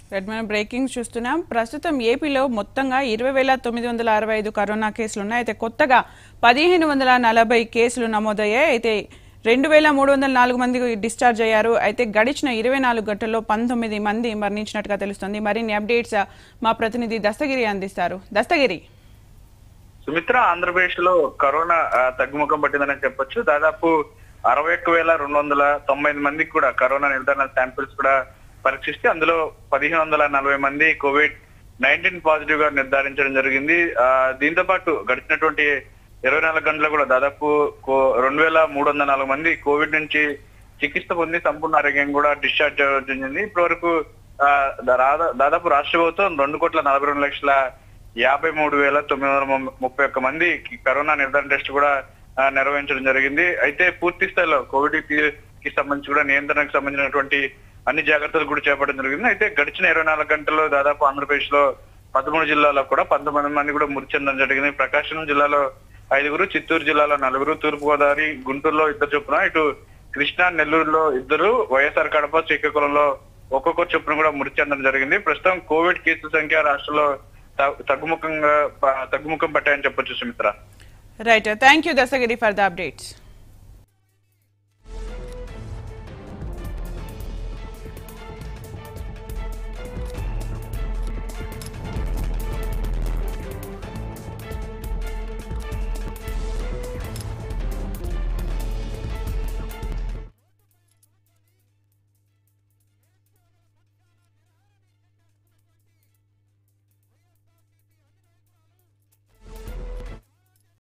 right మనం breaking చూస్తున్నాం ప్రస్తుతం ఏపీలో మొత్తంగా ఇరవై వేల తొమ్మిది వందల అరవై ఐదు కరోనా కేసులు ఉన్నాయి అయితే కొత్తగా పదిహేను వందల నలభై కేసులు నమోదయ్యాయి అయితే రెండు వేల మూడు వందల నాలుగు మంది డిశ్చార్జ్ అయ్యారు అయితే గడిచిన ఇరవై నాలుగు గంటల్లో పంతొమ్మిది మంది మరణించినట్టుగా తెలుస్తుంది మరిన్ని అప్డేట్స్ మా ప్రతినిధి దస్తగిరి అందిస్తారు దస్తగిరి సుమిత్ర ఆంధ్రప్రదేశ్ లో కరోనా ఆ, తగ్గుముఖం పట్టిందని చెప్పొచ్చు దాదాపు అరవై ఒక్క వేల రెండు వందల తొంభై ఐదు మందికి కూడా కరోనా నిర్ధారణ శాంపిల్స్ కూడా పరీక్షిస్తే అందులో పదిహేను వందల నలభై మంది కోవిడ్ నైన్టీన్ పాజిటివ్ గా నిర్ధారించడం జరిగింది ఆ, దీంతో పాటు గడిచినటువంటి ఇరవై నాలుగు గంటలు కూడా దాదాపు కో- రెండు వేల మూడు వందల నాలుగు మంది కోవిడ్ నుంచి చికిత్స పొంది సంపూర్ణ ఆరోగ్యం కూడా డిశ్చార్జ్ జరిగింది ఇప్పటి వరకు ఆ, దా- దాదాపు రాష్ట్ర ప్రభుత్వం రెండు కోట్ల నలభై రెండు లక్షల యాభై మూడు వేల తొమ్మిది వందల ము- ముప్పై ఒక్క మంది కరోనా నిర్ధారణ టెస్ట్ కూడా ఆ, నిర్వహించడం జరిగింది అయితే పూర్తి స్థాయిలో కోవిడ్ కి- కి సంబంధించి కూడా నియంత్రణకు సంబంధించినటువంటి అన్ని జాగ్రత్తలు కూడా చేపట్టడం జరిగింది అయితే గడిచిన ఇరవై నాలుగు గంటల్లో దాదాపు ఆంధ్రప్రదేశ్ లో పదమూడు జిల్లాలో కూడా పంతొమ్మిది మంది కూడా మృతి చెందడం జరిగింది ప్రకాశం జిల్లాలో ఐదుగురు చిత్తూరు జిల్లాలో నలుగురు తూర్పు గోదావరి గుంటూరులో ఇద్దరు చొప్పున ఇటు కృష్ణా నెల్లూరులో ఇద్దరు వైఎస్ఆర్ కడప శ్రీకాకుళంలో ఒక్కొక్కరు చొప్పున కూడా మృతి చెందడం జరిగింది ప్రస్తుతం కోవిడ్ కేసుల సంఖ్య రాష్ట్రంలో త- తగ్గుముఖంగా ప- తగ్గుముఖం పట్టాయని చెప్పొచ్చు Sumitra right thank you Dastagiri for the updates